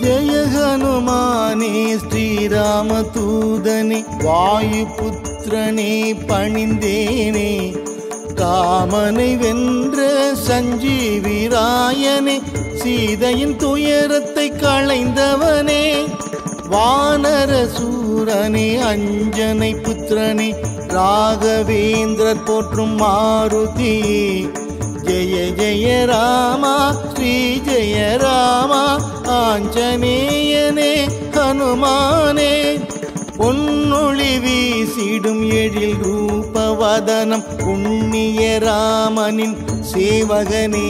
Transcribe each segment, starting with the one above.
ஜெய ஹனுமானே ஸ்ரீராம தூதனே வாயு புத்திரனே பணிந்தேனே காமனை வென்ற சஞ்சீவிராயனே சீதையின் துயரத்தை களைந்தவனே வானர சூரனே அஞ்சனை புத்திரனே ராகவேந்திரர் போற்றும் மாருதியே ஜெய ஜெய ராமா ஸ்ரீ ஜெய ராமா ஆஞ்சநேயனே ஹனுமானே பொன்னொளி வீசிடும் எழில் ரூபவதனம் புண்ணிய ராமனின் சேவகனே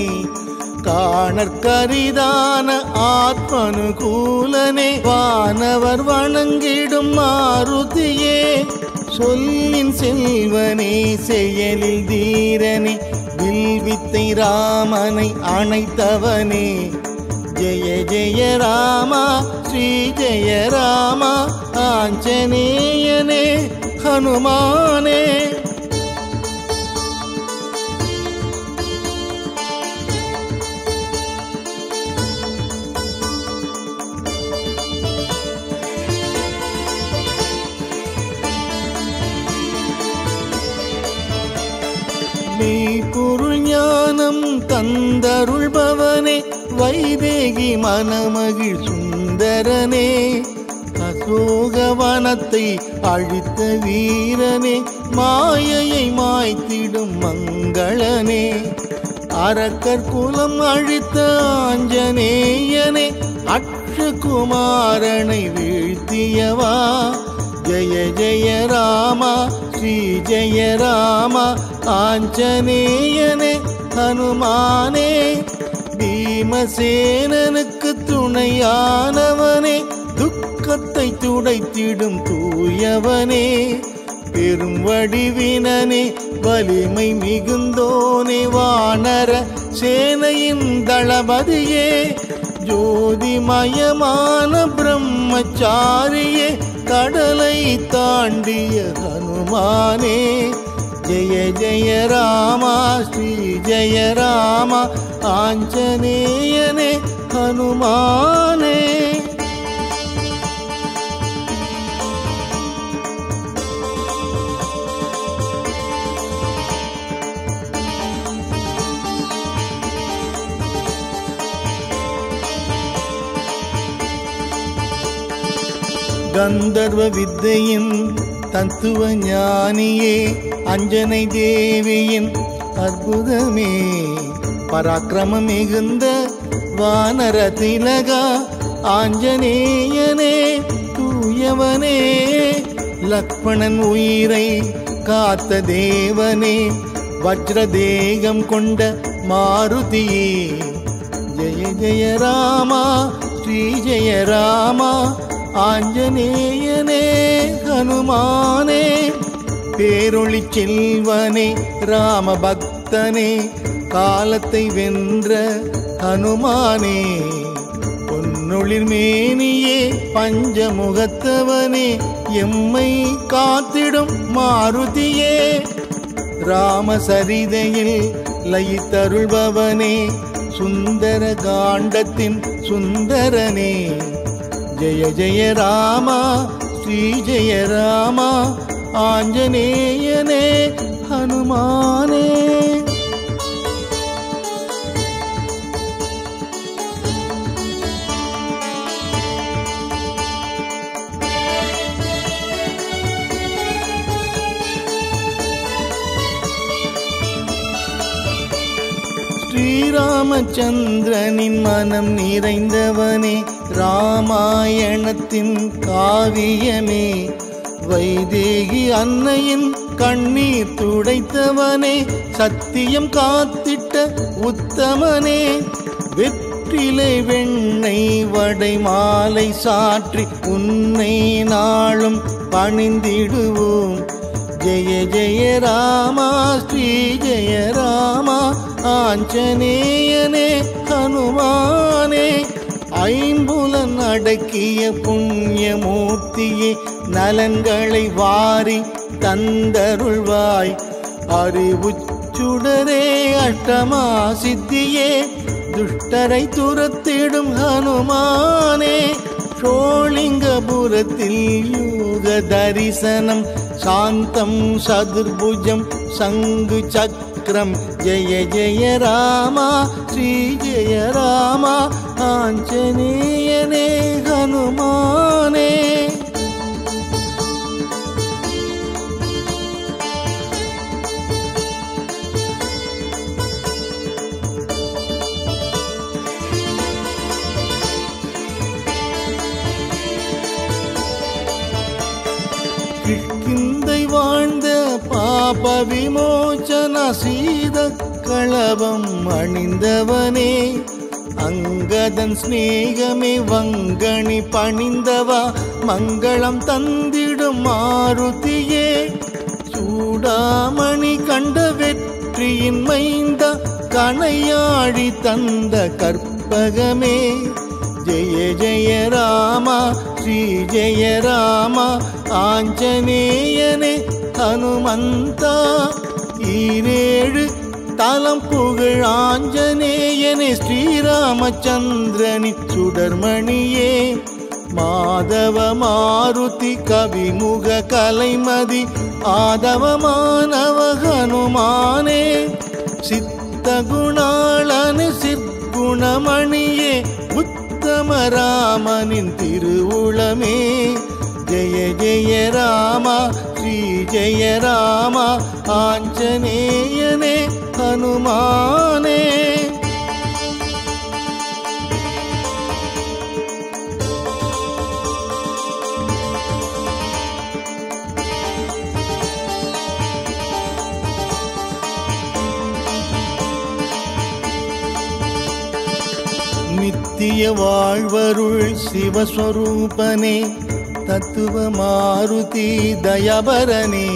காணற்கரிதான ஆத்மனுகூலனே வானவர் வணங்கிடும் மாருதியே சொல்லின் செல்வனே செயலில் தீரனே வில்வித்தை ராமனை அணைத்தவனே ஜெய ஜெய ராமா ஸ்ரீ ஜெய ராமா ஆஞ்சநேயனே ஹனுமானே மெய்ப்பொருள் ஞானம் தந்தருள்பவனே வைதேகி மனமகிழ் சுந்தரனே அசோகவனத்தை அழித்த வீரனே மாயையை மாய்த்திடும் மங்களனே அரக்கர் குலம் அழித்த ஆஞ்சநேயனே அக்ஷகுமாரனை வீழ்த்தியவா ஜெய ஜெய ராமா ஸ்ரீ ஜெய ராமா ஆஞ்சநேயனே ஹனுமானே பீமசேனனுக்கு துணையானவனே துக்கத்தை துடைத்திடும் தூயவனே பெரும் வடிவினனே வலிமை மிகுந்தோனே வானர சேனையின் தளபதியே ஜோதிமயமான பிரம்மச்சாரியே கடலை தாண்டிய ஹனுமானே ஜெய ஜெய ராமா ஸ்ரீ ஜெய ராமா ஆஞ்சநேயனே ஹனுமானே கந்தர்வ வித்தையின் தத்துவ ஞானியே அஞ்சனை தேவியின் அற்புதமே பராக்கிரமம் மிகுந்த வானர திலகா ஆஞ்சநேயனே தூயவனே லக்ஷ்மணன் உயிரை காத்த தேவனே வஜ்ர தேகம் கொண்ட மாருதியே ஜெய ஜெய ராமா ஸ்ரீ ஜெய ராமா ஆஞ்சநேயனே ஹனுமானே பேரொளி செல்வனே ராம பக்தனே காலத்தை வென்ற ஹனுமானே பொன்னொளிர் மேனியே பஞ்சமுகத்தவனே எம்மை காத்திடும் மாருதியே ராமசரிதையில் லயித்தருள்பவனே சுந்தர காண்டத்தின் சுந்தரனே ஜெய ஜெய ராமா ஸ்ரீ ஜெய ராமா ஆஞ்சநேயனே ஹனுமானே ஸ்ரீராமச்சந்திரனின் மனம் நிறைந்தவனே ராமாயணத்தின் காவியமே வைதேகி அன்னையின் கண்ணீர் துடைத்தவனே சத்தியம் காத்திட்ட உத்தமனே வெற்றிலை வெண்ணெய் வடை மாலை சாற்றி உன்னை நாளும் பணிந்திடுவோம் ஜெய ஜெய ராமா ஸ்ரீ ஜெய ராமா ஆஞ்சநேயனே ஹனுமானே ஐம்புலன் அடக்கிய புண்ணியமூர்த்தியே நலன்களை வாரி தந்தருள்வாய் அறிவுச்சுடரே அஷ்டமா சித்தியே துஷ்டரை துரத்திடும் ஹனுமானே ஷோலிங்கபுரத்தில் யோக தரிசனம் சாந்தம் சதுர்புஜம் சங்கு சக்கரம் ஜெய ஜெய ராமா ஸ்ரீ ஜெய ராமா ஆஞ்சநேயனே ஹனுமானே கிஷ்கிந்தை வாழ்ந்த பாப விமோச்சன சீத களவம் அணிந்தவனே அங்கதன் சிநேகமே வங்கணி பணிந்தவா மங்களம் தந்திடும் மாருதியே சூடாமணி கண்ட வெற்றியின் மைந்த கணையாழி தந்த கற்பகமே ஜெய ஜெய ராமா ஸ்ரீ ஜெய ராமா ஆஞ்சநேயனே ஹனுமந்தா ஈரேழு தலம் புகழ் ஆஞ்சநேயனே ஸ்ரீராமச்சந்திரனி சுடர்மணியே மாதவ மாருதி கவிமுக கலைமதி ஆதவமானவ ஹனுமானே சித்த குணாளனு சிற்குணமணியே உத்தம ராமனின் திருவுளமே ஜெய ஜெய ராமா ஸ்ரீ ஜெய ராமா ஆஞ்சநேயனே ஹனுமானே நித்திய வாழ்வருள் சிவஸ்வரூபனே தத்துவ மாருதி தயபரனே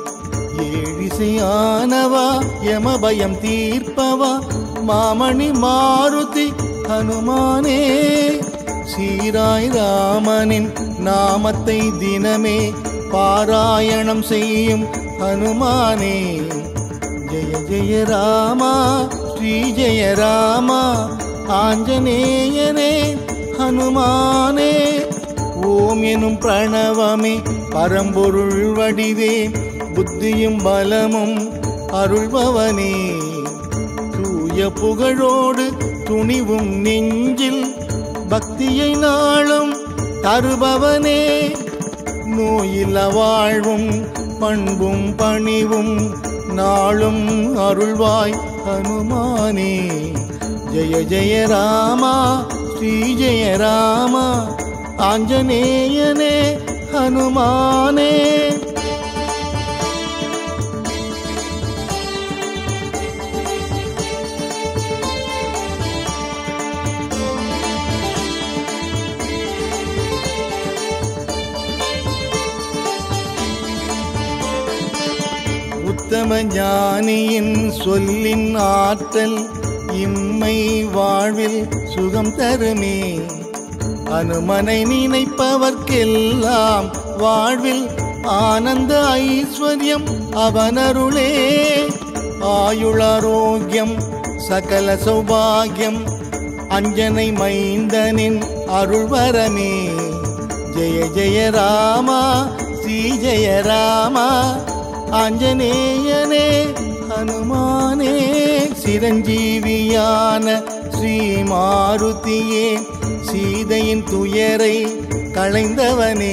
ஏழிசையானவா யமபயம் தீர்ப்பவா மாமணி மாருதி ஹனுமானே சீராய் ராமனின் நாமத்தை தினமே பாராயணம் செய்யும் ஹனுமானே ஜெய ஜெய ராமா ஸ்ரீ ஜெய ராமா ஆஞ்சநேயனே ஹனுமானே ஓம் எனும் பிரணவமே பரம்பொருள் வடிவே புத்தியும் பலமும் அருள்பவனே தூய புகழோடு துணிவும் நெஞ்சில் பக்தியை நாளும் தருபவனே நோயில்ல வாழ்வும் பண்பும் பணிவும் நாளும் அருள்வாய் ஹனுமானே ஜெய ஜெய ராமா ஸ்ரீ ஜெய ராமா ஆஞ்சநேயனே ஹனுமானே உத்தம ஞானியின் சொல்லின் ஆற்றல் இம்மை வாழ்வில் சுகம் தருமே அனுமனை நினைப்பவர்க்கெல்லாம் வாழ்வில் ஆனந்த ஐஸ்வர்யம் அவனருளே ஆயுளாரோக்கியம் சகல சௌபாகியம் அஞ்சனை மைந்தனின் அருள்வரமே ஜெய ஜெய ராமா ஸ்ரீ ஜெய ராமா ஆஞ்சநேயனே ஹனுமானே சிரஞ்சீவியான ஸ்ரீ மாருதியே சீதையின் துயரை களைந்தவனே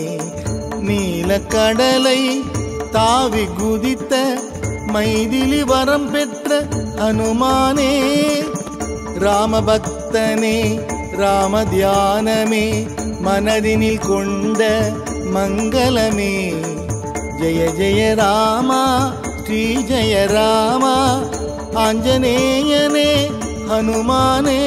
நீலக்கடலை தாவி குதித்த மைதிலி வரம் பெற்ற ஹனுமானே ராமபக்தனே ராம தியானமே மனதினில் கொண்ட மங்களமே ஜெய ஜெய ராமா ஸ்ரீ ஜெய ராமா ஆஞ்சநேயனே ஹனுமானே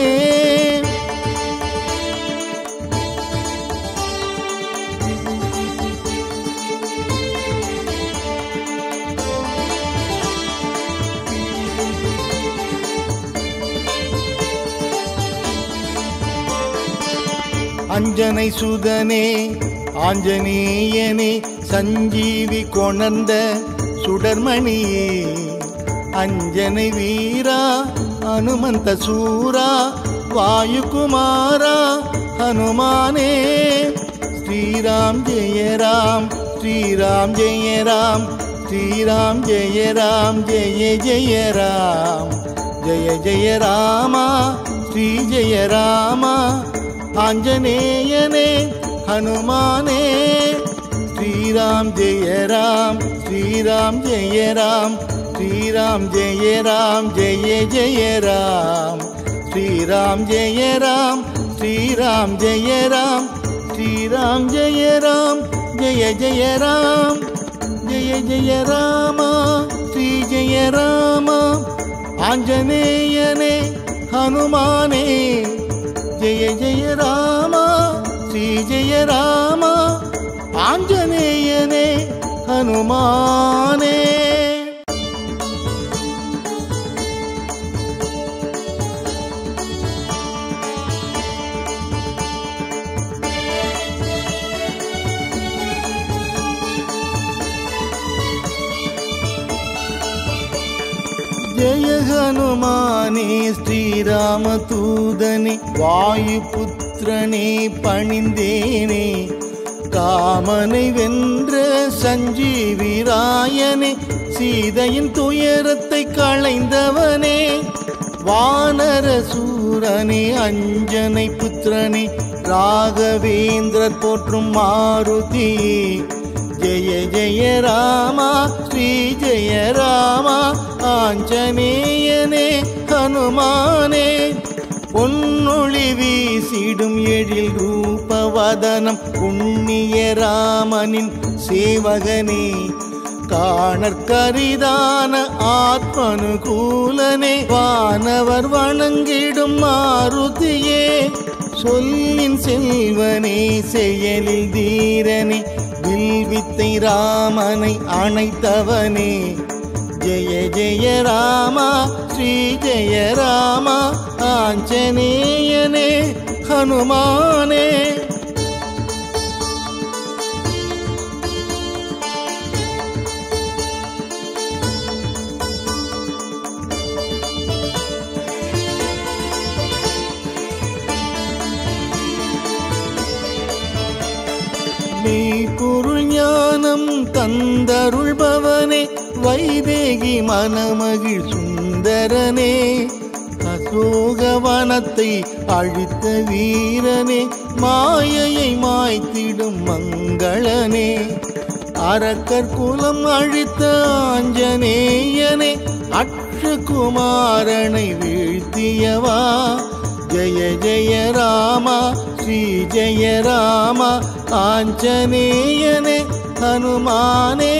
அஞ்சனை சுதனே ஆஞ்சநேயனே சஞ்சீவி கொணர்ந்த சுடர்மணியே அஞ்சனை வீரா ಹನುಮಂತ ಸೂರ ವಾಯುಕುಮಾರ ಹನುಮಾನೇ ಶ್ರೀರಾಮ್ ಜಯ ರಾಮ್ ಶ್ರೀರಾಮ್ ಜಯ ರಾಮ್ ಶ್ರೀರಾಮ್ ಜಯ ರಾಮ್ ಜಯ ಜಯ ರಾಮ್ ಜಯ ಜಯ ರಾಮ ಶ್ರೀ ಜಯ ರಾಮ ಆಂಜನೇಯನೇ ಹನುಮಾನೇ ಶ್ರೀರಾಮ್ ಜಯ ರಾಮ್ ಶ್ರೀರಾಮ್ ಜಯ ರಾಮ್ ಶ್ರೀರಾಮ್ ಜಯ ರಾಮ್ ಜಯ ಜಯ ರಾಮ್ ಶ್ರೀರಾಮ್ ಜಯ ರಾಮ್ ಶ್ರೀರಾಮ್ ಜಯ ರಾಮ್ ಶ್ರೀರಾಮ್ ಜಯ ರಾಮ್ ಜಯ ಜಯ ರಾಮ್ ಜಯ ಜಯ ರಾಮ ಶ್ರೀ ಜಯ ರಾಮ ಆಂಜನೇಯನೇ ಹನುಮಾನೇ ಜಯ ಜಯ ರಾಮ ಶ್ರೀ ಜಯ ರಾಮ ಆಂಜನೇಯನೇ ಹನುಮಾನೇ ಜಯ ಹನುಮಾನೇ ಶ್ರೀರಾಮ தூதனே வாயுபுத்திரனே பணிந்தேனே காமனை வென்ற சஞ்சீவிராயனே சீதையின் துயரத்தை களைந்தவனே வானர சூரனே அஞ்சனை புத்திரனே ராகவேந்திரர் போற்றும் மாருதியே ஜெய ஜெய ராமா ஸ்ரீ ஜெய ராமா ஆஞ்சநேயனே ஹனுமானே பொன்னொளி வீசிடும் எழில் ரூபவதனம் புண்ணிய ராமனின் சேவகனே காணற்கரிதான ஆத்மனுகூலனே வானவர் வணங்கிடும் மாருதியே சொல்லின் செல்வனே செயலில் தீரனே வில்வித்தை ராமனை அணைத்தவனே ஜெய ஜெய ராமா ஸ்ரீ ஜெய ராமா ஆஞ்சநேயனே ஹனுமானே மெய்ப்பொருள் ஞானம் தந்தருள்பவனே வைதேகி மனமகிழ் சுந்தரனே அசோகவனத்தை அழித்த வீரனே மாயையை மாய்த்திடும் மங்களனே அரக்கர் குலம் அழித்த ஆஞ்சநேயனே அக்ஷகுமாரனை வீழ்த்தியவா ஜெய ஜெய ராமா ஸ்ரீ ஜெய ராமா ஆஞ்சநேயனே ஹனுமானே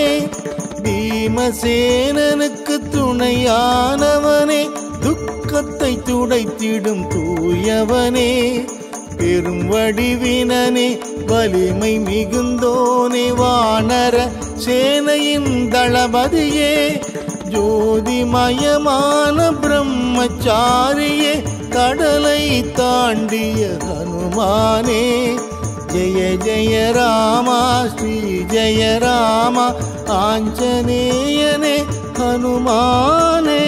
பீமசேனனுக்கு துணையானவனே துக்கத்தை துடைத்திடும் தூயவனே பெரும் வடிவினனே வலிமை மிகுந்தோனே வானர சேனையின் தளபதியே ஜோதிமயமான பிரம்மச்சாரியே கடலை தாண்டிய ஹனுமானே ஜெய ஜெய ராமா ஸ்ரீ ஜெய ராமா ஆஞ்சநேயனே ஹனுமானே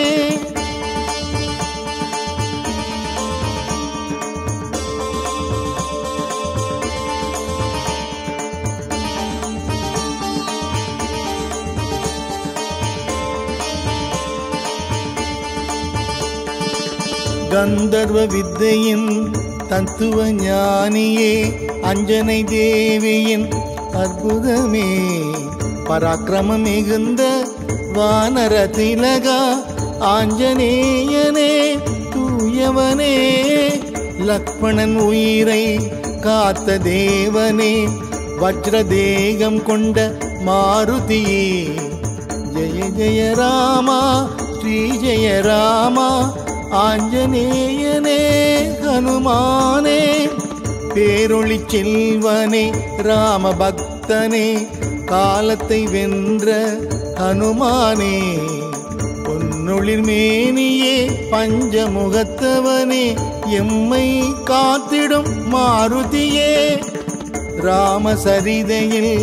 கந்தர்வ வித்தையின் தத்துவ ஞானியே அஞ்சனை தேவியின் அற்புதமே பராக்கிரமம் மிகுந்த வானர திலகா ஆஞ்சநேயனே தூயவனே லக்ஷ்மணன் உயிரை காத்த தேவனே வஜ்ர தேகம் கொண்ட மாருதியே ஜெய ஜெய ராமா ஸ்ரீ ஜெய ராமா ஆஞ்சநேயனே ஹனுமானே பேரொளி செல்வனே ராம பக்தனே காலத்தை வென்ற ஹனுமானே பொன்னொளிர் மேனியே பஞ்சமுகத்தவனே எம்மை காத்திடும் மாருதியே ராமசரிதையில்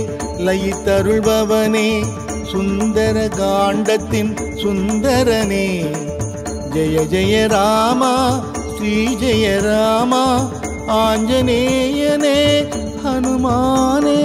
லயித்தருள்பவனே சுந்தர காண்டத்தின் சுந்தரனே ஜெய ஜெய ராமா ஸ்ரீ ஜெய ராமா ஆஞ்சநேயனே ஹனுமானே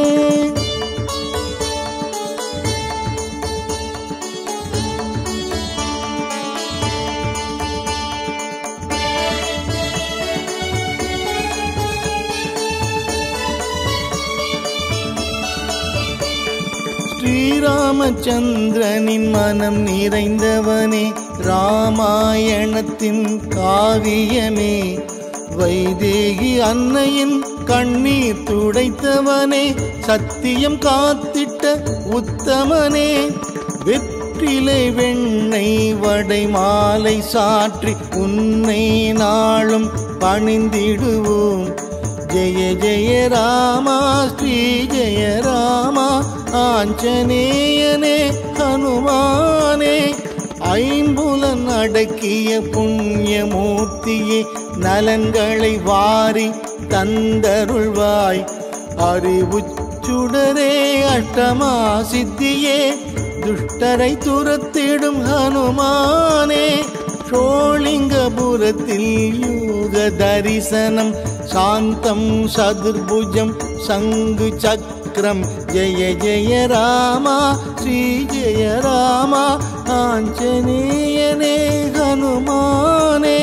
ஸ்ரீராமச்சந்திரனின் மனம் நிறைந்தவனே ராமாயணத்தின் காவியமே வைதேகி அன்னையின் கண்ணீர் துடைத்தவனே சத்தியம் காத்திட்ட உத்தமனே வெற்றிலை வெண்ணெய் வடை மாலை சாற்றி உன்னை நாளும் பணிந்திடுவோம் ஜெய ஜெய ராமா ஸ்ரீ ஜெய ராமா ஆஞ்சநேயனே ஹனுமானே ஐம்புலன் அடக்கிய புண்ணியமூர்த்தியே நலன்களை வாரி தந்தருள்வாய் அறிவுச்சுடரே அஷ்டமா சித்தியே துஷ்டரை துரத்திடும் ஹனுமானே ஷோளிங்கபுரத்தில் யூக தரிசனம் சாந்தம் சதுர்புஜம் சங்கு சக்கரம் ஜெய ஜெய ராமா ஸ்ரீ ஜெய ராமா ஆஞ்சநேயனே ஹனுமானே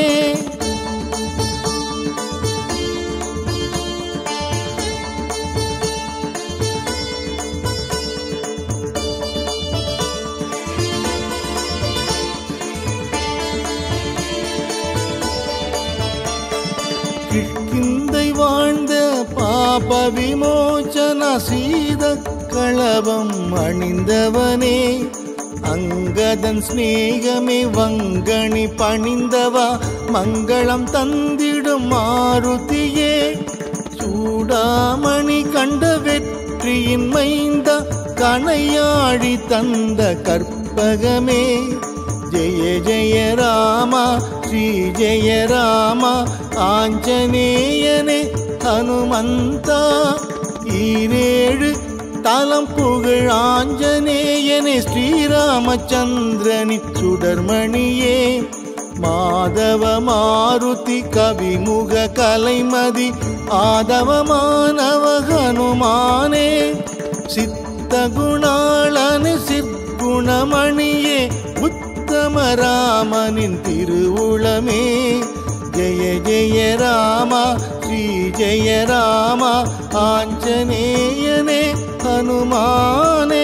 கிஷ்கிந்தை வாழ்ந்த பாப விமோச்சன சீத களவம் அணிந்தவனே அங்கதன் சிநேகமே வங்கணி பணிந்தவா மங்களம் தந்திடும் மாருதியே சூடாமணி கண்ட வெற்றியின் மைந்த கணையாழி தந்த கற்பகமே ஜெய ஜெய ராமா ஸ்ரீ ஜெய ராமா ஆஞ்சநேயனே ஹனுமந்தா ஈரேழு தலம் புகழ் ஆஞ்சநேயனே ஸ்ரீராமச்சந்திரனி சுடர்மணியே மாதவ மாருதி கவிமுக கலைமதி ஆதவமானவ ஹனுமானே சித்த குணாளனு சிற்குணமணியே உத்தம ராமனின் திருவுளமே ஜெய ஜெய ராமா ஸ்ரீ ஜெய ராமா ஆஞ்சநேயனே ஹனுமானே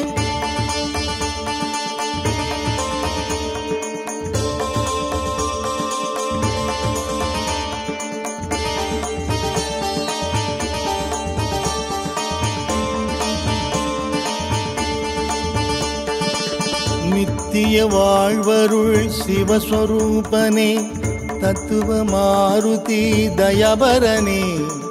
நித்திய வாழ்வருள் சிவஸ்வரூபனே தத்துவ மாருதி தயபரனே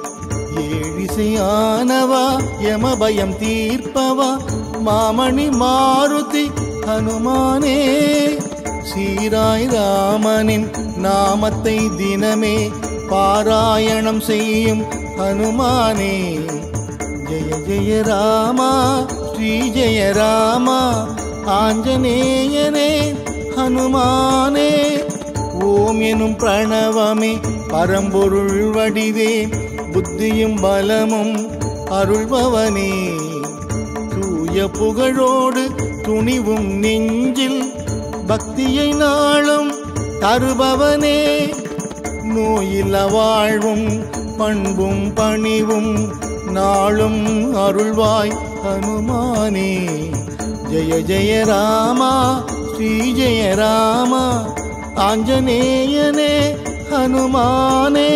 ஏழிசையானவா யமபயம் தீர்ப்பவா மாமணி மாருதி ஹனுமானே சீராய் ராமனின் நாமத்தை தினமே பாராயணம் செய்யும் ஹனுமானே ஜெய ஜெய ராமா ஸ்ரீ ஜெய ராமா ஆஞ்சநேயனே ஹனுமானே ஓம் எனும் பிரணவமே பரம்பொருள் வடிவே புத்தியும் பலமும் அருள்பவனே தூய புகழோடு துணிவும் நெஞ்சில் பக்தியை நாளும் தருபவனே நோயில்ல வாழ்வும் பண்பும் பணிவும் நாளும் அருள்வாய் ஹனுமானே ஜெய ஜெய ராமா ஸ்ரீ ஜெய ராமா ஆஞ்சநேயனே ஹனுமானே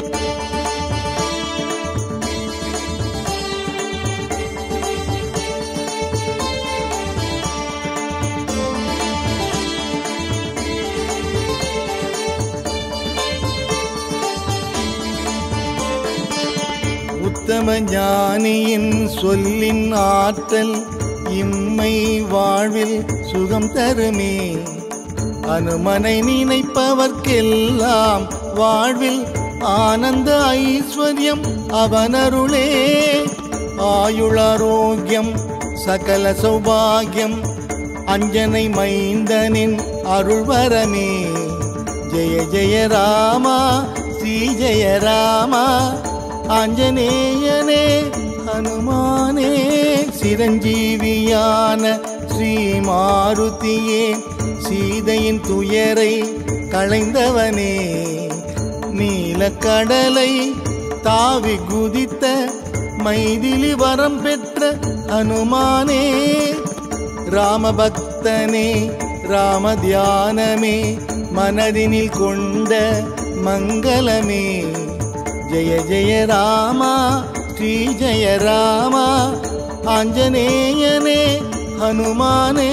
உத்தம ஞானியின் சொல்லின் ஆற்றல் இம்மை வாழ்வில் சுகம் தருமே அனுமனை நினைப்பவர்க்கெல்லாம் வாழ்வில் ஆனந்த ஐஸ்வர்யம் அவனருளே ஆயுளாரோக்கியம் சகல சௌபாகியம் அஞ்சனை மைந்தனின் அருள்வரமே ஜெய ஜெய ராமா ஸ்ரீ ஜெய ராமா ஆஞ்சநேயனே ஹனுமானே சிரஞ்சீவியான ஸ்ரீ மாருதியே சீதையின் துயரை களைந்தவனே நீலக்கடலை தாவி குதித்த மைதிலி வரம் பெற்ற ஹனுமானே ராமபக்தனே ராம தியானமே மனதினில் கொண்ட மங்களமே ஜெய ஜெய ராமா ஸ்ரீ ஜெய ராமா ஆஞ்சநேயனே ஹனுமானே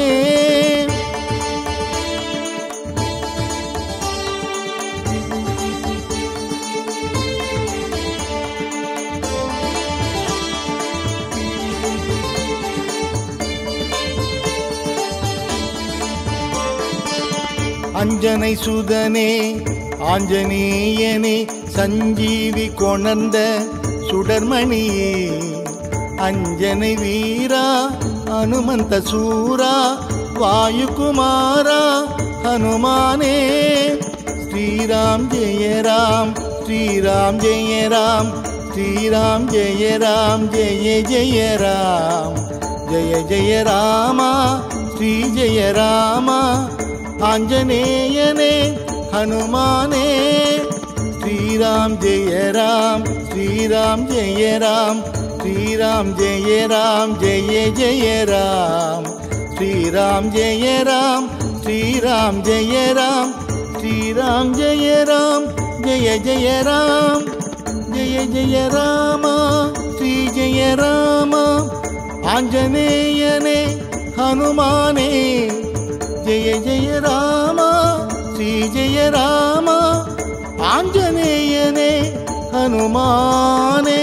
அஞ்சனை சுதனே ஆஞ்சநேயனே சஞ்சீவி கொணர்ந்த சுடர்மணியே அஞ்சனை வீரா அனுமந்த சூரா வாயுகுமாரா ஹனுமானே ஸ்ரீராம் ஜெய ராம் ஸ்ரீராம் ஜெய ராம் ஸ்ரீராம் ஜெய ராம் ஜெய ஜெய ராம் ஜெய ஜெய ராமா ஸ்ரீ ஜெய ராமா ஆஞ்சநேயனே ஹனுமானே ஸ்ரீராம் ஜெய ராம் ஸ்ரீராம் ஜெய ராம் ஸ்ரீராம் ஜெய ராம் ஜெய ஜெய ராம் ஸ்ரீராம் ஜெய ராம் ஸ்ரீராம் ஜெய ராம் ஸ்ரீராம் ஜெய ராம் ஜெய ஜெய ராம் ஜெய ஜெய ராமா ஸ்ரீ ஜெய ராமா ஆஞ்சநேயனே ஹனுமானே ஜெய ஜெய ராமா ஸ்ரீ ஜெய ராமா ஆஞ்சநேயனே ஹனுமானே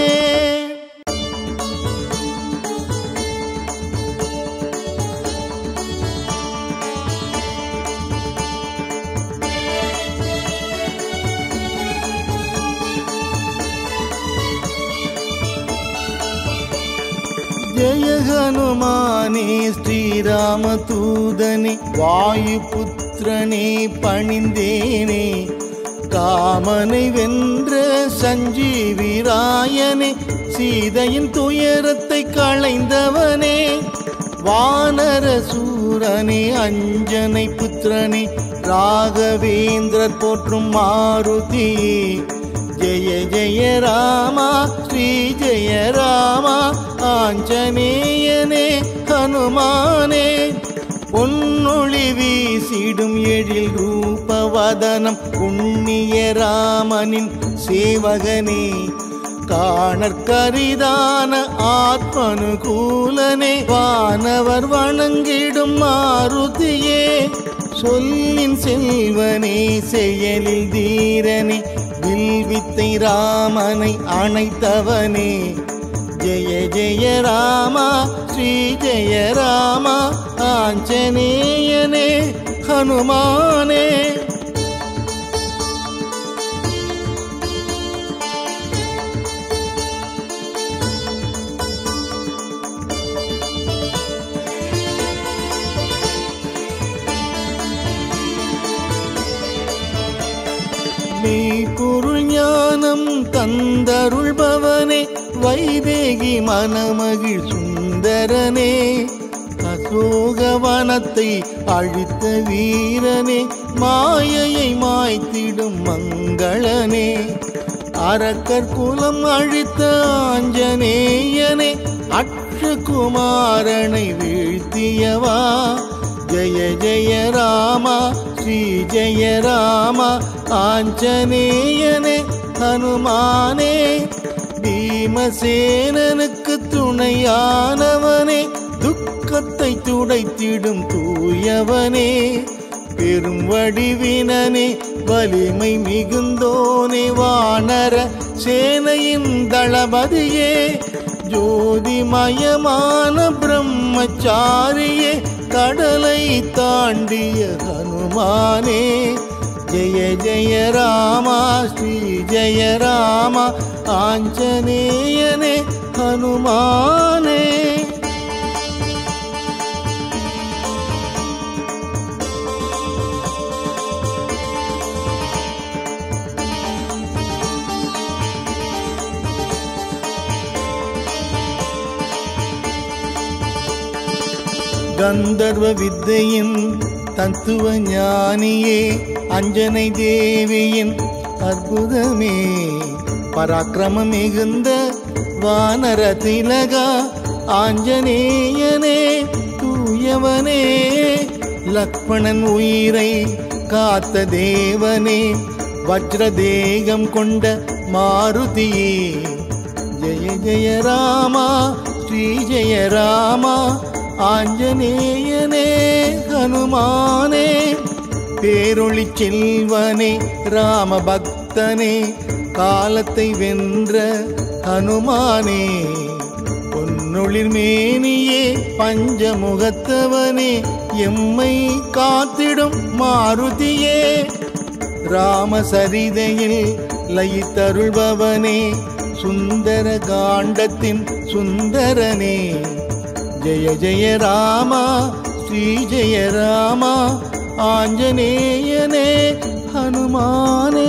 ஜெய ஹனுமானே ஸ்ரீராம தூதனே வாயு புத்திரனே பணிந்தேனே காமனை வென்ற சஞ்சீவிராயனே சீதையின் துயரத்தை களைந்தவனே வானர சூரனே அஞ்சனை புத்திரனே ராகவேந்திரர் போற்றும் மாருதியே ஜெய ஜெய ராமா ஸ்ரீ ஜெய ராமா ஆஞ்சநேயனே ஹனுமானே பொன்னொளி வீசிடும் எழில் ரூபவதனம் புண்ணிய ராமனின் சேவகனே காணற்கரிதான ஆத்மனுகூலனே வானவர் வணங்கிடும் மாருதியே சொல்லின் செல்வனே செயலில் தீரனே வில்வித்தை ராமனை அணைத்தவனே ஜெய ஜெய ராமா ஸ்ரீ ஜெய ராமா ஆஞ்சநேயனே ஹனுமானே மெய்ப்பொருள் ஞானம் தந்தருள்பவனே வைதேகி மனமகிழ் சுந்தரனே அசோகவனத்தை அழித்த வீரனே மாயையை மாய்த்திடும் மங்களனே அரக்கர் குலம் அழித்த ஆஞ்சநேயனே அக்ஷகுமாரனை வீழ்த்தியவா ஜெய ஜெய ராமா ஸ்ரீ ஜெய ராமா ஆஞ்சநேயனே ஹனுமானே பீமசேனனுக்கு துணையானவனே துக்கத்தை துடைத்திடும் தூயவனே பெரும் வடிவினனே வலிமை மிகுந்தோனே வானர சேனையின் தளபதியே ஜோதிமயமான பிரம்மச்சாரியே கடலை தாண்டிய ஹனுமானே ஜெய ஜெய ராமா ஸ்ரீ ஜெய ராமா ஆஞ்சநேயனே ஹனுமானே கந்தர்வ வித்தையின் தத்துவ ஞானியே அஞ்சனை தேவியின் அற்புதமே பராக்கிரமம் மிகுந்த வானர திலகா ஆஞ்சநேயனே தூயவனே லக்ஷ்மணன் உயிரை காத்த தேவனே வஜ்ர தேகம் கொண்ட மாருதியே ஜெய ஜெய ராமா ஸ்ரீ ஜெய ராமா ஆஞ்சநேயனே ஹனுமானே பேரொளி செல்வனே ராம பக்தனே காலத்தை வென்ற ஹனுமானே பொன்னொளிர் மேனியே பஞ்சமுகத்தவனே எம்மை காத்திடும் மாருதியே ராமசரிதையில் லயித்தருள்பவனே சுந்தர காண்டத்தின் சுந்தரனே ஜெய ஜெய ராமா ஸ்ரீ ஜெய ராமா ஆஞ்சநேயனே ஹனுமானே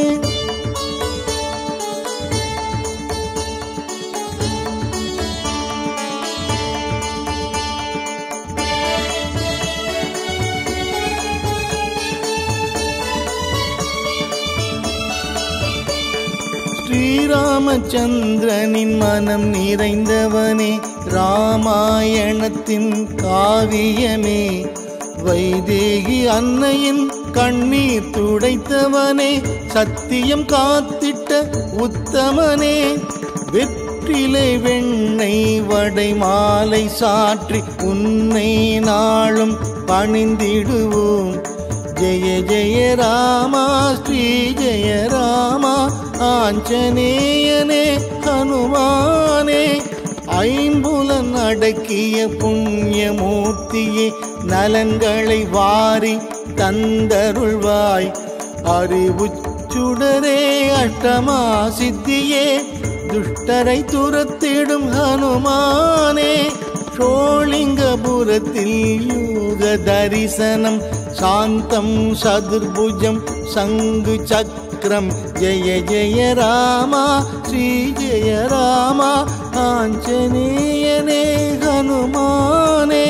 ஸ்ரீராமச்சந்திரனின் மனம் நிறைந்தவனே ராமாயணத்தின் காவியமே வைதேகி அன்னையின் கண்ணீர் துடைத்தவனே சத்தியம் காத்திட்ட உத்தமனே வெற்றிலை வெண்ணெய் வடை மாலை சாற்றி உன்னை நாளும் பணிந்திடுவோம் ஜெய ஜெய ராமா ஸ்ரீ ஜெய ராமா ஆஞ்சநேயனே ஹனுமானே ஐம்புலன் அடக்கிய புண்ணியமூர்த்தியே நலன்களை வாரி தந்தருள்வாய் அறிவுச்சுடரே அஷ்டமா சித்தியே துஷ்டரை துரத்திடும் ஹனுமானே ஷோலிங்கபுரத்தில் யூக தரிசனம் சாந்தம் சதுர்புஜம் சங்கு சக்கரம் ஜெய ஜெய ராமா ஸ்ரீ ஜெய ராமா ஆஞ்சநேயனே ஹனுமானே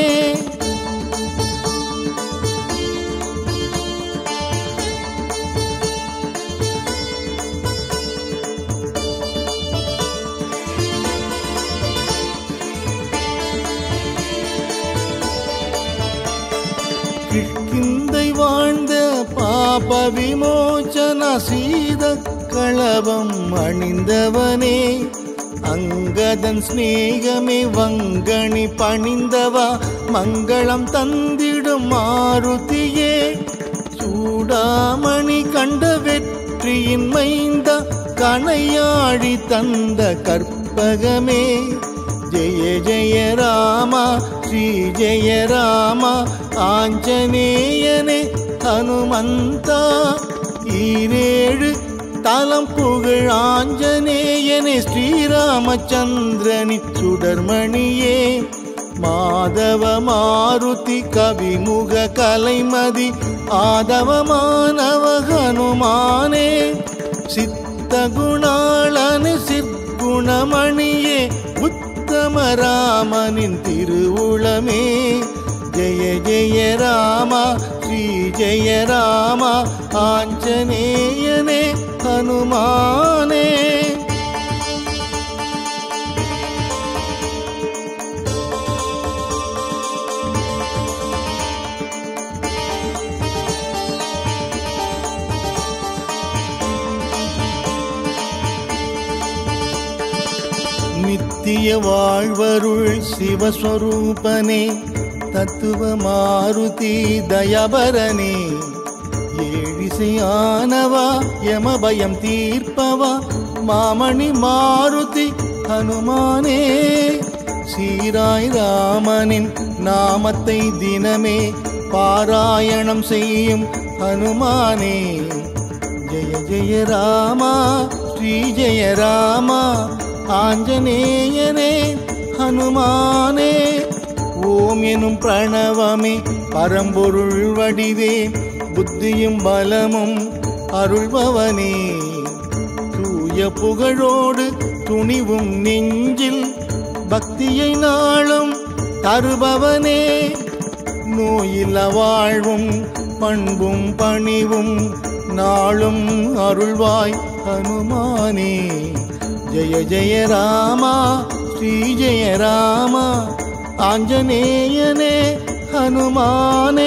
கிஷ்கிந்தை வாழ்ந்த பாப விமோச்சன சீத களவம் அணிந்தவனே அங்கதன் சிநேகமே வங்கணி பணிந்தவா மங்களம் தந்திடும் மாருதியே சூடாமணி கண்ட வெற்றியின் மைந்த கணையாழி தந்த கற்பகமே ஜெய ஜெய ராமா ஸ்ரீ ஜெய ராமா ஆஞ்சநேயனே ஹனுமந்தா ஈரேழு தலம் புகழ் ஆஞ்சநேயனே ஸ்ரீராமச்சந்திரனி சுடர்மணியே மாதவ மாருதி கவிமுக கலைமதி ஆதவமானவ ஹனுமானே சித்த குணாளனு சிற்குணமணியே உத்தம ராமனின் திருவுளமே ஜெய ஜெய ராமா ஸ்ரீ ஜெய ராமா ஆஞ்சநேயனே ஹனுமானே நித்திய வாழ்வருள் சிவஸ்வரூபனே தத்துவ மாருதி தயபரனே ஏழிசையானவா யமபயம் தீர்ப்பவா மாமணி மாருதி ஹனுமானே சீராய் ராமனின் நாமத்தை தினமே பாராயணம் செய்யும் ஹனுமானே ஜெய ஜெய ராமா ஸ்ரீ ஜெய ராமா ஆஞ்சநேயனே ஹனுமானே ஓம் எனும் பிரணவமே பரம்பொருள் வடிவே புத்தியும் பலமும் அருள்பவனே தூய புகழோடு துணிவும் நெஞ்சில் பக்தியை நாளும் தருபவனே நோயில்ல வாழ்வும் பண்பும் பணிவும் நாளும் அருள்வாய் ஹனுமானே ஜெய ஜெய ராமா ஸ்ரீ ஜெய ராமா ஆஞ்சநேயனே ஹனுமானே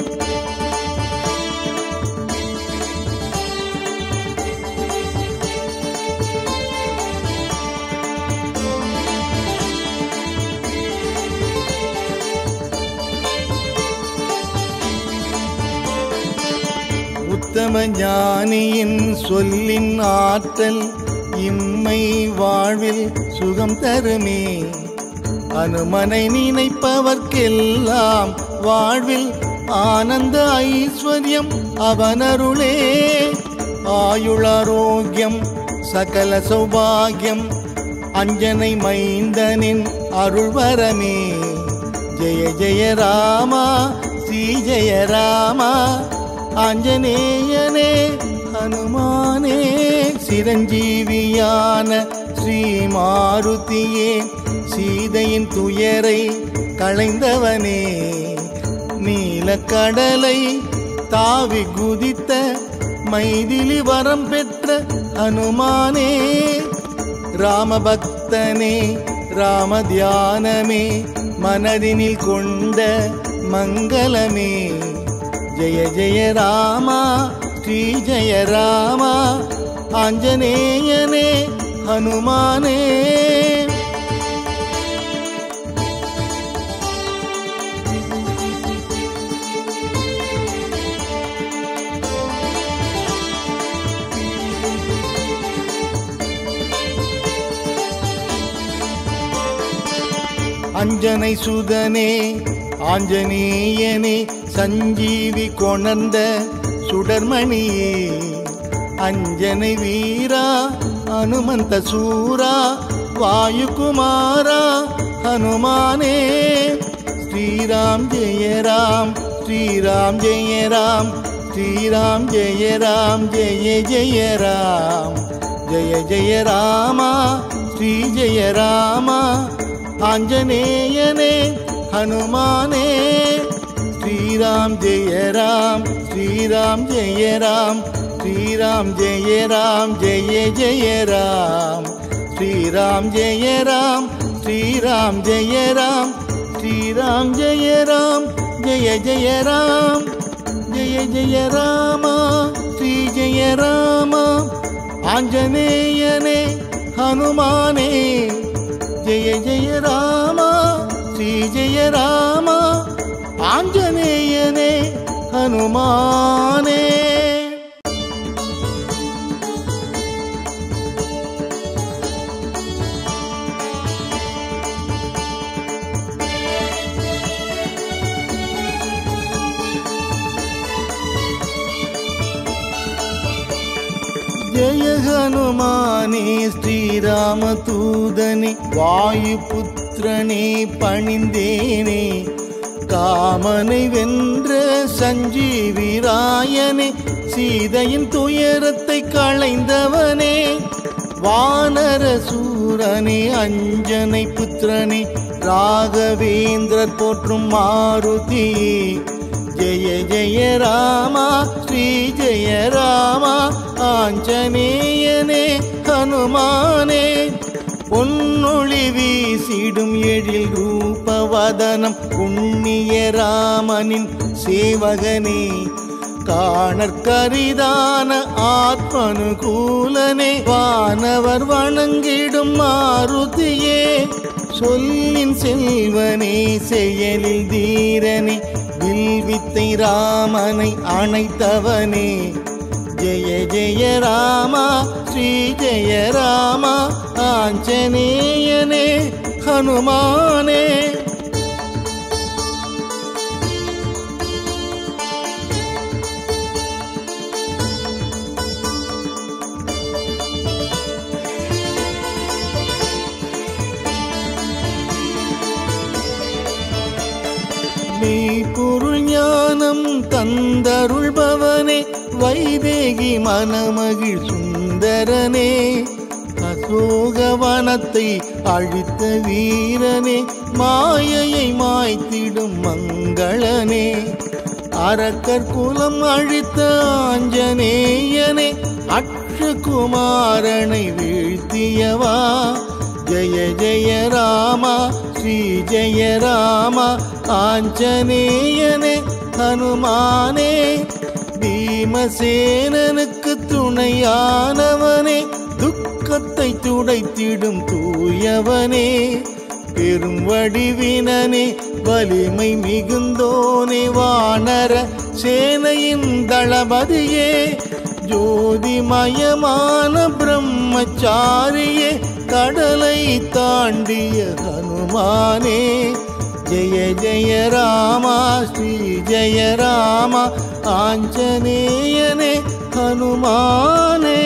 உத்தம ஞானியின் சொல்லின் ஆற்றல் இம்மை வாழ்வில் சுகம் தருமே அனுமனை நினைப்பவர்க்கெல்லாம் வாழ்வில் ஆனந்த ஐஸ்வர்யம் அவனருளே ஆயுளாரோக்கியம் சகல சௌபாகியம் அஞ்சனை மைந்தனின் அருள்வரமே ஜெய ஜெய ராமா ஸ்ரீ ஜெய ராமா ஆஞ்சநேயனே ஹனுமானே சிரஞ்சீவியான ஸ்ரீ மாருதியே சீதையின் துயரை களைந்தவனே நீலக்கடலை தாவி குதித்த மைதிலி வரம் பெற்ற ஹனுமானே ராமபக்தனே ராம தியானமே மனதினில் கொண்ட மங்களமே ஜெய ஜெய ராமா ஸ்ரீ ஜெய ராமா ஆஞ்சநேயனே ஹனுமானே அஞ்சனை சுதனே ஆஞ்சநேயனே சஞ்சீவி கொணர்ந்த சுடர்மணியே அஞ்சனை வீரா அனுமந்த சூரா வாயுகுமாரா ஹனுமானே ஸ்ரீராம் ஜெய ராம் ஸ்ரீராம் ஜெய ராம் ஸ்ரீராம் ஜெய ராம் ஜெய ஜெய ராம் ஜெய ஜெய ராமா ஸ்ரீ ஜெய ராமா ஆஞ்சநேயனே ஹனுமானே ஸ்ரீராம் ஜெய ராம் ஸ்ரீராம் ஜெய ராம் ஸ்ரீராம் ஜெய ராம் ஜெய ஜெய ராம் ஸ்ரீராம் ஜெய ராம் ஸ்ரீராம் ஜெய ராம் ஸ்ரீராம் ஜெய ராம் ஜெய ஜெய ராம் ஜெய ஜெய ராமா ஸ்ரீ ஜெய ராமா ஆஞ்சநேயனே ஹனுமானே ஜெய ஜெய ராமா ஸ்ரீ ஜெய ராமா ஆஞ்சநேயனே ஹனுமானே ஜெய ஹனுமானே ஸ்ரீராம தூதனே வாயு புத்திரனே பணிந்தேனே காமனை வென்ற சஞ்சீவிராயனே சீதையின் துயரத்தை களைந்தவனே வானர சூரனே அஞ்சனை புத்திரனே ராகவேந்திரர் போற்றும் மாருதியே ஜெய ஜெய ராமா ஸ்ரீ ஜெய ராமா ஆஞ்சநேயனே ஹனுமானே பொன்னொளி வீசிடும் எழில் ரூபவதனம் புண்ணிய ராமனின் சேவகனே காணற்கரிதான ஆத்மனுகூலனே வானவர் வணங்கிடும் மாருதியே சொல்லின் செல்வனே செயலில் தீரனே வில்வித்தை ராமனை அணைத்தவனே ஜெய ஜெய ராமா ஸ்ரீ ஜெய ராமா ஆஞ்சநேயனே ஹனுமானே மெய்ப்பொருள் ஞானம் தந்தருள்பவனே வைதேகி மனமகிழ் சுந்தரனே அசோகவனத்தை அழித்த வீரனே மாயையை மாய்த்திடும் மங்களனே அரக்கர் குலம் அழித்த ஆஞ்சநேயனே அக்ஷகுமாரனை வீழ்த்தியவா ஜெய ஜெய ராமா ஸ்ரீ ஜெய ராமா ஆஞ்சநேயனே ஹனுமானே பீமசேனனுக்கு துணையானவனே துக்கத்தை துடைத்திடும் தூயவனே பெரும் வடிவினனே வலிமை மிகுந்தோனே வானர சேனையின் தளபதியே ஜோதிமயமான பிரம்மச்சாரியே கடலை தாண்டிய ஹனுமானே ஜெய ஜெய ராமா ஸ்ரீ ஜெய ராமா ஆஞ்சநேயனே ஹனுமானே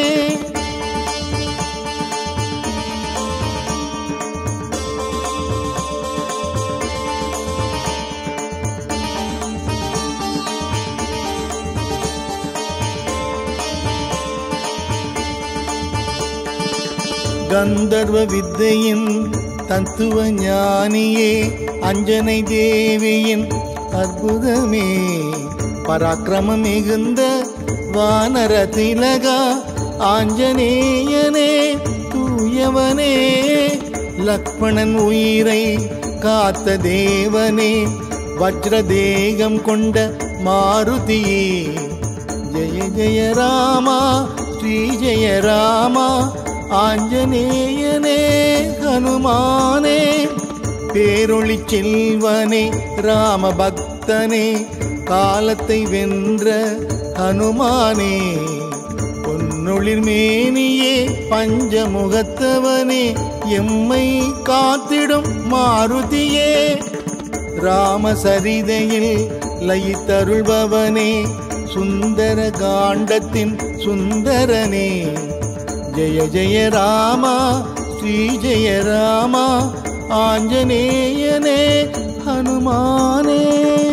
கந்தர்வ வித்தையின் தத்துவ ஞானியே அஞ்சனை தேவியின் அற்புதமே பராக்கிரமம் மிகுந்த வானர திலகா ஆஞ்சநேயனே தூயவனே லக்ஷ்மணன் உயிரை காத்த தேவனே வஜ்ர தேகம் கொண்ட மாருதியே ஜெய ஜெய ராமா ஸ்ரீ ஜெய ராமா ஆஞ்சநேயனே ஹனுமானே பேரொளி செல்வனே ராம பக்தனே காலத்தை வென்ற ஹனுமானே பொன்னொளிர் மேனியே பஞ்சமுகத்தவனே எம்மை காத்திடும் மாருதியே ராமசரிதையில் லயித்தருள்பவனே சுந்தர காண்டத்தின் சுந்தரனே ஜெய ஜெய ராமா ஸ்ரீ ஜெய ராமா ஆஞ்சநேயனே ஹனுமானே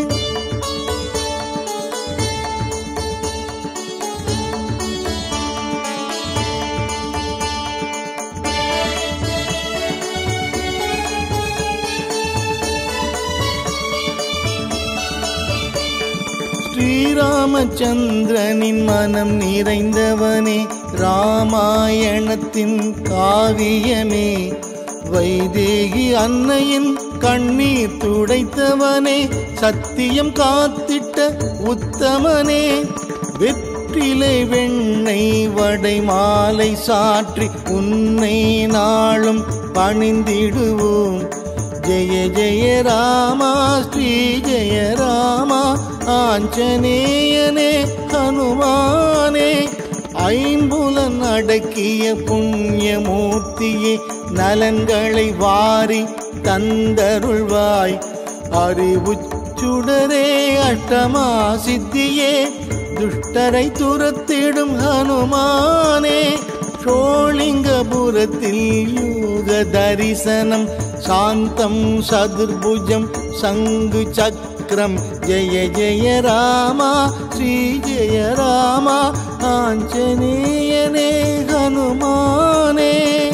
ஸ்ரீராமச்சந்திரனின் மனம் நிறைந்தவனே ராமாயணத்தின் காவியமே வைதேகி அன்னையின் கண்ணீர் துடைத்தவனே சத்தியம் காத்திட்ட உத்தமனே வெற்றிலை வெண்ணை வடை மாலை சாற்றி உன்னை நாளும் பணிந்திடுவோம் ஜெய ஜெய ராமா ஸ்ரீ ஜெய ராமா ஆஞ்சநேயனே ஹனுமானே ஐம்புலன் அடக்கிய புண்ணியமூர்த்தியே நலன்களை வாரி தந்தருள்வாய் அறிவுச்சுடரே அஷ்டமா சித்தியே துஷ்டரை துரத்திடும் ஹனுமானே ஷோளிங்கபுரத்தில் யூக தரிசனம் சாந்தம் சதுர்புஜம் சங்கு சக்கரம் ஜெய ஜெய ராமா ஸ்ரீ ஜெய ராமா ஆஞ்சநேயனே ஹனுமானே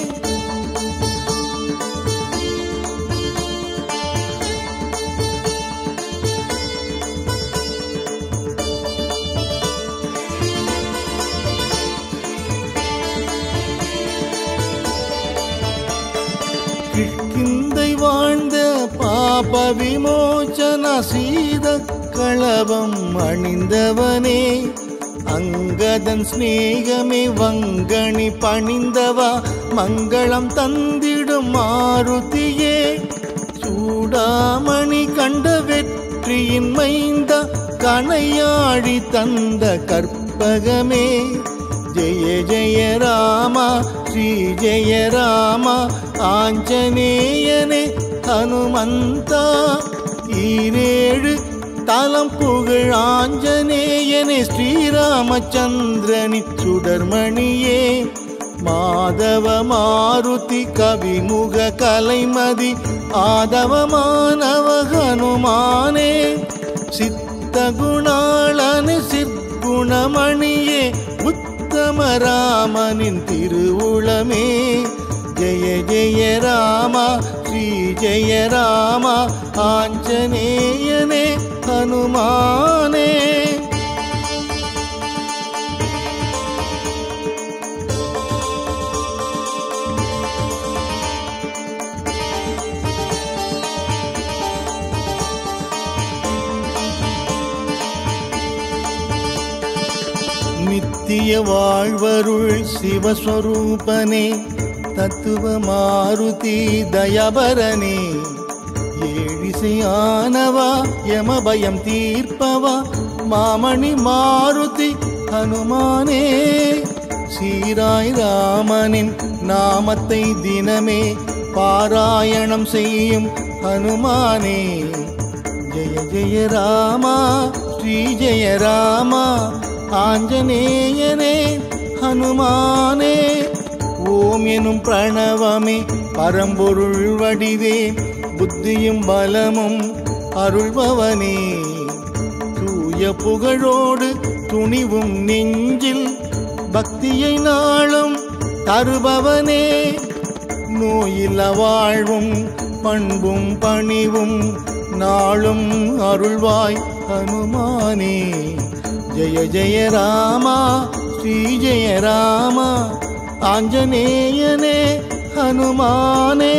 கிஷ்கிந்தை வாழ்ந்த பாப விமோச்சன சீத களபம் அணிந்தவனே அங்கதன் சிநேகமே வங்கணி பணிந்தவா மங்களம் தந்திடும் மாருதியே சூடாமணி கண்ட வெற்றியின் மைந்த கணையாழி தந்த கற்பகமே ஜெய ஜெய ராமா ஸ்ரீ ஜெய ராமா ஆஞ்சநேயனே ஹனுமந்தா ஈரேழு தலம் புகழ் ஆஞ்சநேயனே ஸ்ரீராமச்சந்திரனி சுடர்மணியே மாதவ மாருதி கவிமுக கலைமதி ஆதவமானவ ஹனுமானே சித்த குணாளனு சிற்குணமணியே உத்தம ராமனின் திருவுளமே ஜெய ஜெய ராமா ஸ்ரீ ஜெய ராமா ஆஞ்சநேயனே ஹனுமானே நித்திய வாழ்வருள் சிவஸ்வரூபனே தத்துவ மாருதி தயபரனே ஏழிசையானவா யமபயம் தீர்ப்பவா மாமணி மாருதி ஹனுமானே சீராய் ராமனின் நாமத்தை தினமே பாராயணம் செய்யும் ஹனுமானே ஜெய ஜெய ராமா ஸ்ரீ ஜெய ராமா ஆஞ்சநேயனே ஹனுமானே ஓம் எனும் பிரணவமே பரம்பொருள் வடிவே புத்தியும் பலமும் அருள்பவனே தூய புகழோடு துணிவும் நெஞ்சில் பக்தியை நாளும் தருபவனே நோயில்ல வாழ்வும் பண்பும் பணிவும் நாளும் அருள்வாய் ஹனுமானே ஜெய ஜெய ராமா ஸ்ரீ ஜெய ராமா ஆஞ்சநேயனே ஹனுமானே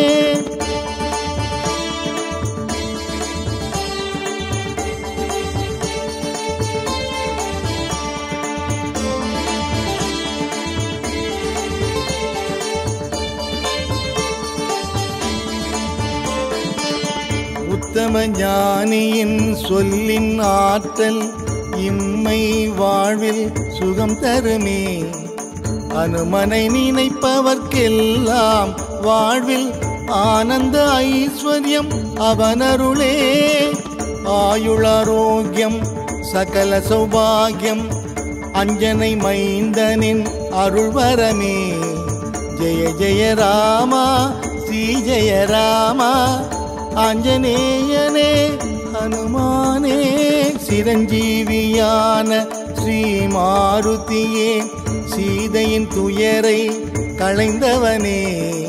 உத்தம ஞானியின் சொல்லின் ஆற்றல் இம்மை வாழ்வில் சுகம் தருமே அனுமனை நினைப்பவர்க்கெல்லாம் வாழ்வில் ஆனந்த ஐஸ்வர்யம் அவனருளே ஆயுளாரோக்கியம் சகல சௌபாகியம் அஞ்சனை மைந்தனின் அருள்வரமே ஜெய ஜெய ராமா ஸ்ரீ ஜெய ராமா ஆஞ்சநேயனே ஹனுமானே சிரஞ்சீவியான ஸ்ரீ மாருதியே சீதையின் துயரை களைந்தவனே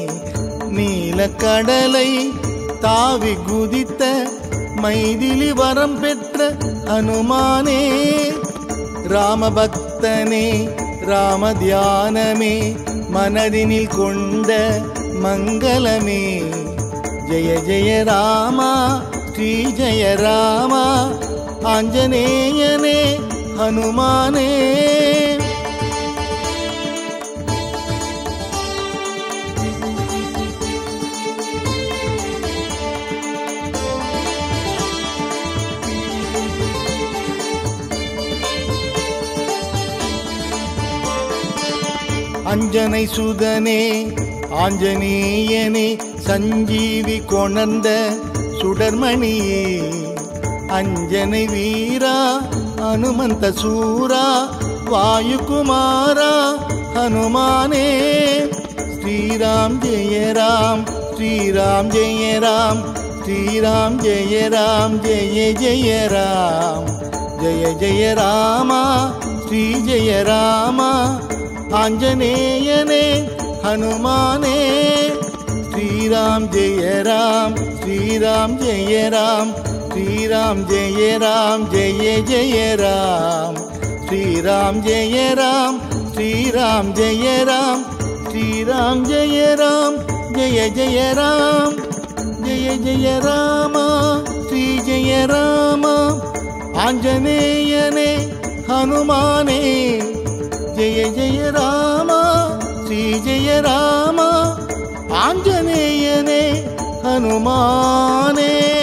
நீலக்கடலை தாவி குதித்த மைதிலி வரம் பெற்ற ஹனுமானே ராமபக்தனே ராம தியானமே மனதினில் கொண்ட மங்களமே ஜெய ஜெய ராமா ஸ்ரீ ஜெய ராமா ஆஞ்சநேயனே ஹனுமானே அஞ்சனை சுதனே ஆஞ்சநேயனே சஞ்சீவி கொணர்ந்த சுடர்மணியே அஞ்சனை வீரா அனுமந்த சூரா வாயுகுமாரா ஹனுமானே ஸ்ரீராம் ஜெய ராம் ஸ்ரீராம் ஜெய ராம் ஸ்ரீராம் ஜெய ராம் ஜெய ஜெய ராம் ஜெய ஜெய ராமா ஸ்ரீ ஜெய ராமா ஆஞ்சநேயனே ஹனுமானே ஸ்ரீராம் ஜெய ராம் ஸ்ரீராம் ஜெய ராம் ஸ்ரீராம் ஜெய ராம் ஜெய ஜெய ராம் ஸ்ரீராம் ஜெய ராம் ஸ்ரீராம் ஜெய ராம் ஸ்ரீராம் ஜெய ராம் ஜெய ஜெய ராம் ஜெய ஜெய ராமா ஸ்ரீ ஜெய ராமா ஆஞ்சநேயனே ஹனுமானே ஜெய ஜெய ராமா ஸ்ரீ ஜெய ராமா ஆஞ்சநேயனே ஹனுமானே